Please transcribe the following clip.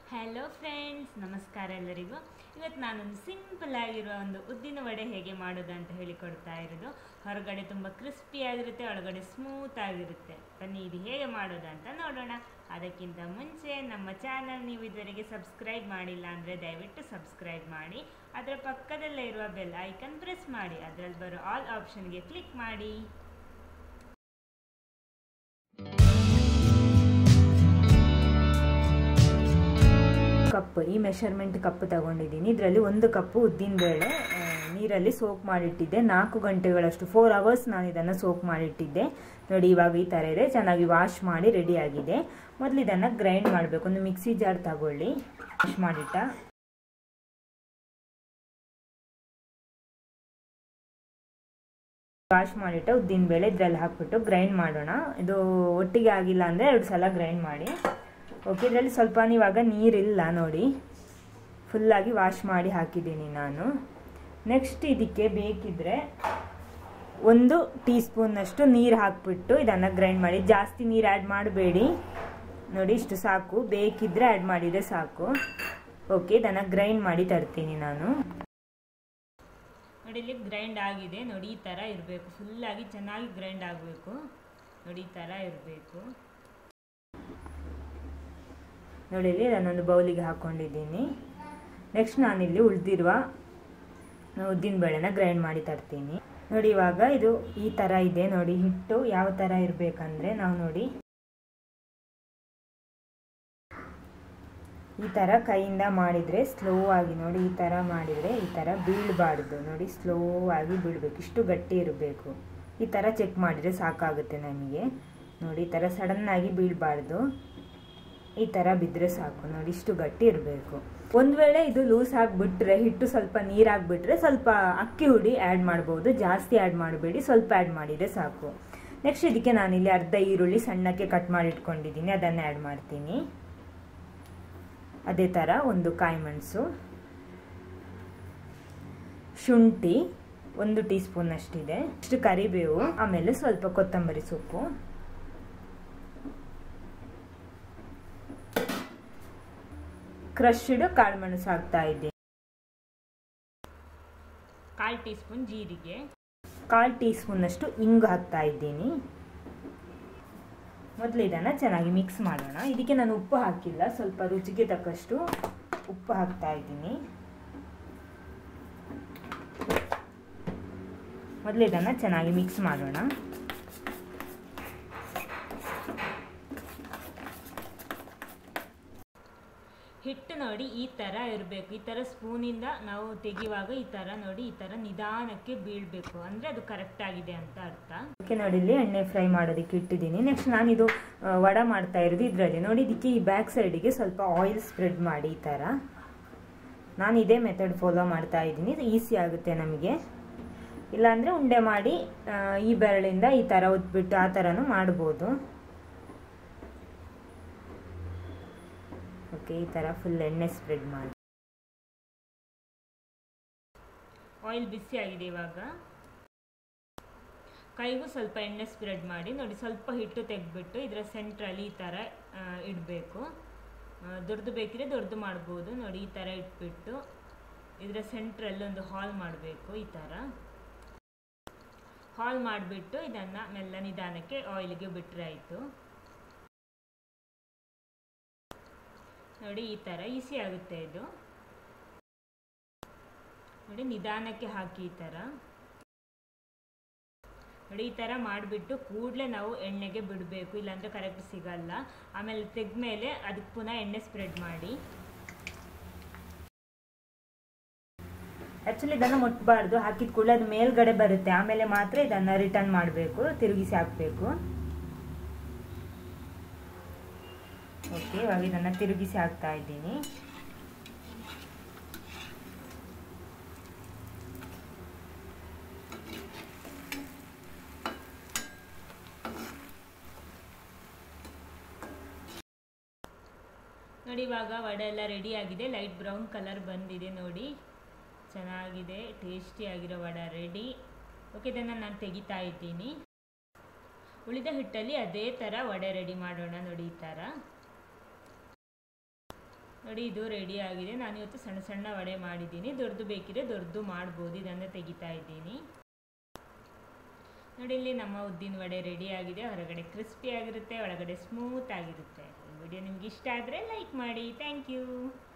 hello friends ನಮಸ್ಕಾರ ಎಲ್ಲರಿಗೂ ಇವತ್ತು ನಾನೊಂದು ಸಿಂಪಲ್ ಆಗಿರುವ ಒಂದು ಉದ್ದಿನ ವಡೆ ಹೇಗೆ ಮಾಡೋದು ಅಂತ ಹೇಳಿಕೊಡ್ತಾ ಇರೋದು ಹೊರಗಡೆ ತುಂಬ ಕ್ರಿಸ್ಪಿ ಆಗಿರುತ್ತೆ ಒಳಗಡೆ ಸ್ಮೂತ್ ಆಗಿರುತ್ತೆ ಬನ್ನಿ ಇದು ಹೇಗೆ ಮಾಡೋದು ಅಂತ ನೋಡೋಣ ಅದಕ್ಕಿಂತ ಮುಂಚೆ ನಮ್ಮ ಚಾನಲ್ ನೀವು ಇದುವರೆಗೆ ಸಬ್ಸ್ಕ್ರೈಬ್ ಮಾಡಿಲ್ಲ ಅಂದರೆ ದಯವಿಟ್ಟು ಸಬ್ಸ್ಕ್ರೈಬ್ ಮಾಡಿ ಅದರ ಪಕ್ಕದಲ್ಲೇ ಇರುವ ಬೆಲ್ ಐಕನ್ ಪ್ರೆಸ್ ಮಾಡಿ ಅದರಲ್ಲಿ ಬರೋ ಆಲ್ ಆಪ್ಷನ್ಗೆ ಕ್ಲಿಕ್ ಮಾಡಿ ಕಪ್ ಈ ಮೆಷರ್ಮೆಂಟ್ ಕಪ್ ತಗೊಂಡಿದ್ದೀನಿ ಇದರಲ್ಲಿ ಒಂದು ಕಪ್ಪು ಉದ್ದಿನಬೇಳೆ ನೀರಲ್ಲಿ ಸೋಕ್ ಮಾಡಿಟ್ಟಿದ್ದೆ ನಾಲ್ಕು ಗಂಟೆಗಳಷ್ಟು ಫೋರ್ ಅವರ್ಸ್ ನಾನು ಇದನ್ನು ಸೋಕ್ ಮಾಡಿಟ್ಟಿದ್ದೆ ನೋಡಿ ಇವಾಗ ಈ ಥರ ಇದೆ ಚೆನ್ನಾಗಿ ವಾಶ್ ಮಾಡಿ ರೆಡಿ ಆಗಿದೆ ಮೊದಲು ಇದನ್ನು ಗ್ರೈಂಡ್ ಮಾಡಬೇಕು ಒಂದು ಮಿಕ್ಸಿ ಜಾರ್ ತಗೊಳ್ಳಿ ವಾಶ್ ಮಾಡಿಟ್ಟ ವಾಶ್ ಮಾಡಿಟ್ಟ ಉದ್ದಿನಬೇಳೆ ಇದರಲ್ಲಿ ಹಾಕ್ಬಿಟ್ಟು ಗ್ರೈಂಡ್ ಮಾಡೋಣ ಇದು ಒಟ್ಟಿಗೆ ಆಗಿಲ್ಲ ಅಂದರೆ ಎರಡು ಸಲ ಗ್ರೈಂಡ್ ಮಾಡಿ ಓಕೆ ಇದರಲ್ಲಿ ಸ್ವಲ್ಪ ಇವಾಗ ನೀರಿಲ್ಲ ನೋಡಿ ಫುಲ್ಲಾಗಿ ವಾಶ್ ಮಾಡಿ ಹಾಕಿದ್ದೀನಿ ನಾನು ನೆಕ್ಸ್ಟ್ ಇದಕ್ಕೆ ಬೇಕಿದ್ರೆ ಒಂದು ಟೀ ಸ್ಪೂನ್ನಷ್ಟು ನೀರು ಹಾಕ್ಬಿಟ್ಟು ಇದನ್ನು ಗ್ರೈಂಡ್ ಮಾಡಿ ಜಾಸ್ತಿ ನೀರು ಆ್ಯಡ್ ಮಾಡಬೇಡಿ ನೋಡಿ ಇಷ್ಟು ಸಾಕು ಬೇಕಿದ್ರೆ ಆ್ಯಡ್ ಮಾಡಿದರೆ ಸಾಕು ಓಕೆ ಇದನ್ನು ಗ್ರೈಂಡ್ ಮಾಡಿ ತರ್ತೀನಿ ನಾನು ನೋಡಿ ಇಲ್ಲಿ ಗ್ರೈಂಡ್ ಆಗಿದೆ ನೋಡಿ ಈ ಥರ ಇರಬೇಕು ಫುಲ್ಲಾಗಿ ಚೆನ್ನಾಗಿ ಗ್ರೈಂಡ್ ಆಗಬೇಕು ನೋಡಿ ಈ ಥರ ಇರಬೇಕು ನೋಡಿ ಇಲ್ಲಿ ನಾನೊಂದು ಬೌಲಿಗೆ ಹಾಕ್ಕೊಂಡಿದ್ದೀನಿ ನೆಕ್ಸ್ಟ್ ನಾನಿಲ್ಲಿ ಉಳಿದಿರುವ ಉದ್ದಿನ ಬೇಳೆನ ಗ್ರೈಂಡ್ ಮಾಡಿ ತರ್ತೀನಿ ನೋಡಿ ಇವಾಗ ಇದು ಈ ಥರ ಇದೆ ನೋಡಿ ಹಿಟ್ಟು ಯಾವ ಥರ ಇರಬೇಕಂದ್ರೆ ನಾವು ನೋಡಿ ಈ ಥರ ಕೈಯಿಂದ ಮಾಡಿದರೆ ಸ್ಲೋ ಆಗಿ ನೋಡಿ ಈ ಥರ ಮಾಡಿದರೆ ಈ ಥರ ಬೀಳಬಾರ್ದು ನೋಡಿ ಸ್ಲೋ ಆಗಿ ಬೀಳಬೇಕು ಇಷ್ಟು ಗಟ್ಟಿ ಇರಬೇಕು ಈ ಥರ ಚೆಕ್ ಮಾಡಿದರೆ ಸಾಕಾಗುತ್ತೆ ನಮಗೆ ನೋಡಿ ಈ ಥರ ಸಡನ್ನಾಗಿ ಬೀಳಬಾರ್ದು ಈ ಥರ ಬಿದ್ದರೆ ಸಾಕು ನೋಡಿ ಇಷ್ಟು ಗಟ್ಟಿ ಇರಬೇಕು ಒಂದು ವೇಳೆ ಇದು ಲೂಸ್ ಆಗಿಬಿಟ್ರೆ ಹಿಟ್ಟು ಸ್ವಲ್ಪ ನೀರಾಗಿಬಿಟ್ರೆ ಸ್ವಲ್ಪ ಅಕ್ಕಿ ಹುಡಿ ಆ್ಯಡ್ ಮಾಡ್ಬೋದು ಜಾಸ್ತಿ ಆ್ಯಡ್ ಮಾಡಬೇಡಿ ಸ್ವಲ್ಪ ಆ್ಯಡ್ ಮಾಡಿದರೆ ಸಾಕು ನೆಕ್ಸ್ಟ್ ಇದಕ್ಕೆ ನಾನಿಲ್ಲಿ ಅರ್ಧ ಈರುಳ್ಳಿ ಸಣ್ಣಕ್ಕೆ ಕಟ್ ಮಾಡಿ ಇಟ್ಕೊಂಡಿದ್ದೀನಿ ಅದನ್ನು ಆ್ಯಡ್ ಮಾಡ್ತೀನಿ ಅದೇ ಥರ ಒಂದು ಕಾಯಿ ಮೆಣಸು ಶುಂಠಿ ಒಂದು ಟೀ ಸ್ಪೂನ್ ಅಷ್ಟಿದೆ ಇಷ್ಟು ಕರಿಬೇವು ಆಮೇಲೆ ಸ್ವಲ್ಪ ಕೊತ್ತಂಬರಿ ಸೊಪ್ಪು ಕ್ರಶ್ಡ್ ಕಾಳುಮೆಣಸು ಹಾಕ್ತಾ ಇದ್ದೀನಿ ಕಾಲು ಟೀ ಸ್ಪೂನ್ ಜೀರಿಗೆ ಕಾಲು ಟೀ ಸ್ಪೂನಷ್ಟು ಇಂಗು ಹಾಕ್ತಾ ಇದ್ದೀನಿ ಮೊದಲು ಇದನ್ನು ಚೆನ್ನಾಗಿ ಮಿಕ್ಸ್ ಮಾಡೋಣ ಇದಕ್ಕೆ ನಾನು ಉಪ್ಪು ಹಾಕಿಲ್ಲ ಸ್ವಲ್ಪ ರುಚಿಗೆ ತಕ್ಕಷ್ಟು ಉಪ್ಪು ಹಾಕ್ತಾ ಇದ್ದೀನಿ ಮೊದಲು ಇದನ್ನು ಚೆನ್ನಾಗಿ ಮಿಕ್ಸ್ ಮಾಡೋಣ ಹಿಟ್ಟು ನೋಡಿ ಈ ಥರ ಇರಬೇಕು ಈ ಥರ ಸ್ಪೂನಿಂದ ನಾವು ತೆಗೆಯುವಾಗ ಈ ಥರ ನೋಡಿ ಈ ಥರ ನಿಧಾನಕ್ಕೆ ಬೀಳಬೇಕು ಅಂದರೆ ಅದು ಕರೆಕ್ಟ್ ಆಗಿದೆ ಅಂತ ಅರ್ಥ ಅದಕ್ಕೆ ನೋಡಿ ಇಲ್ಲಿ ಎಣ್ಣೆ ಫ್ರೈ ಮಾಡೋದಕ್ಕೆ ಇಟ್ಟಿದ್ದೀನಿ ನೆಕ್ಸ್ಟ್ ನಾನಿದು ವಡ ಮಾಡ್ತಾ ಇರೋದು ಇದರಲ್ಲಿ ನೋಡಿ ಇದಕ್ಕೆ ಈ ಬ್ಯಾಕ್ ಸೈಡಿಗೆ ಸ್ವಲ್ಪ ಆಯಿಲ್ ಸ್ಪ್ರೆಡ್ ಮಾಡಿ ಈ ಥರ ನಾನು ಇದೇ ಮೆಥಡ್ ಫಾಲೋ ಮಾಡ್ತಾ ಇದ್ದೀನಿ ಈಸಿ ಆಗುತ್ತೆ ನಮಗೆ ಇಲ್ಲಾಂದರೆ ಉಂಡೆ ಮಾಡಿ ಈ ಬೆರಳಿಂದ ಈ ಥರ ಉತ್ಬಿಟ್ಟು ಆ ಥರನೂ ಮಾಡ್ಬೋದು ಓಕೆ ಈ ಥರ ಫುಲ್ ಎಣ್ಣೆ ಸ್ಪ್ರೆಡ್ ಮಾಡಿ ಆಯಿಲ್ ಬಿಸಿ ಆಗಿದೆ ಇವಾಗ ಕೈಗೂ ಸ್ವಲ್ಪ ಎಣ್ಣೆ ಸ್ಪ್ರೆಡ್ ಮಾಡಿ ನೋಡಿ ಸ್ವಲ್ಪ ಹಿಟ್ಟು ತೆಗೆದ್ಬಿಟ್ಟು ಇದರ ಸೆಂಟ್ರಲ್ಲಿ ಈ ಥರ ಇಡಬೇಕು ದೊಡ್ಡದು ಬೇಕಿದ್ರೆ ದೊಡ್ಡದು ಮಾಡ್ಬೋದು ನೋಡಿ ಈ ಥರ ಇಟ್ಬಿಟ್ಟು ಇದರ ಸೆಂಟ್ರಲ್ಲಿ ಒಂದು ಹಾಲ್ ಮಾಡಬೇಕು ಈ ಥರ ಹಾಲ್ ಮಾಡಿಬಿಟ್ಟು ಇದನ್ನು ಮೆಲ್ಲ ನಿಧಾನಕ್ಕೆ ಆಯಿಲ್ಗೆ ಬಿಟ್ಟರೆ ಆಯಿತು ನೋಡಿ ಈ ಥರ ಈಸಿ ಆಗುತ್ತೆ ಇದು ನೋಡಿ ನಿಧಾನಕ್ಕೆ ಹಾಕಿ ಈ ಥರ ನೋಡಿ ಈ ಥರ ಮಾಡಿಬಿಟ್ಟು ಕೂಡಲೇ ನಾವು ಎಣ್ಣೆಗೆ ಬಿಡಬೇಕು ಇಲ್ಲಾಂದರೆ ಕರೆಕ್ಟ್ ಸಿಗಲ್ಲ ಆಮೇಲೆ ತೆಗೆದ್ಮೇಲೆ ಅದಕ್ಕೆ ಪುನಃ ಎಣ್ಣೆ ಸ್ಪ್ರೆಡ್ ಮಾಡಿ ಆ್ಯಕ್ಚುಲಿ ಇದನ್ನು ಮುಟ್ಬಾರ್ದು ಹಾಕಿದ ಕೂಡಲೇ ಅದು ಮೇಲ್ಗಡೆ ಬರುತ್ತೆ ಆಮೇಲೆ ಮಾತ್ರ ಇದನ್ನು ರಿಟರ್ನ್ ಮಾಡಬೇಕು ತಿರುಗಿಸಿ ಹಾಕಬೇಕು ಓಕೆ ಇವಾಗ ಇದನ್ನು ತಿರುಗಿಸಿ ಹಾಕ್ತಾ ಇದ್ದೀನಿ ನೋಡಿ ಇವಾಗ ವಡೆ ಎಲ್ಲ ರೆಡಿ ಆಗಿದೆ ಲೈಟ್ ಬ್ರೌನ್ ಕಲರ್ ಬಂದಿದೆ ನೋಡಿ ಚೆನ್ನಾಗಿದೆ ಟೇಸ್ಟಿಯಾಗಿರೋ ವಡೆ ರೆಡಿ ಓಕೆ ಇದನ್ನು ನಾನು ತೆಗಿತಾ ಇದ್ದೀನಿ ಉಳಿದ ಹಿಟ್ಟಲ್ಲಿ ಅದೇ ಥರ ವಡೆ ರೆಡಿ ಮಾಡೋಣ ನೋಡಿ ಈ ಥರ ನೋಡಿ ಇದು ರೆಡಿ ಆಗಿದೆ ನಾನು ಇವತ್ತು ಸಣ್ಣ ಸಣ್ಣ ವಡೆ ಮಾಡಿದ್ದೀನಿ ದೊಡ್ಡದು ಬೇಕಿದ್ರೆ ದೊಡ್ಡದು ಮಾಡ್ಬೋದು ಇದನ್ನು ತೆಗಿತಾ ಇದ್ದೀನಿ ನೋಡಿ ಇಲ್ಲಿ ನಮ್ಮ ಉದ್ದಿನ ವಡೆ ರೆಡಿ ಆಗಿದೆ ಹೊರಗಡೆ ಕ್ರಿಸ್ಪಿ ಆಗಿರುತ್ತೆ ಒಳಗಡೆ ಸ್ಮೂತ್ ಆಗಿರುತ್ತೆ ಈ ವಿಡಿಯೋ ನಿಮ್ಗೆ ಇಷ್ಟ ಆದರೆ ಲೈಕ್ ಮಾಡಿ ಥ್ಯಾಂಕ್ ಯು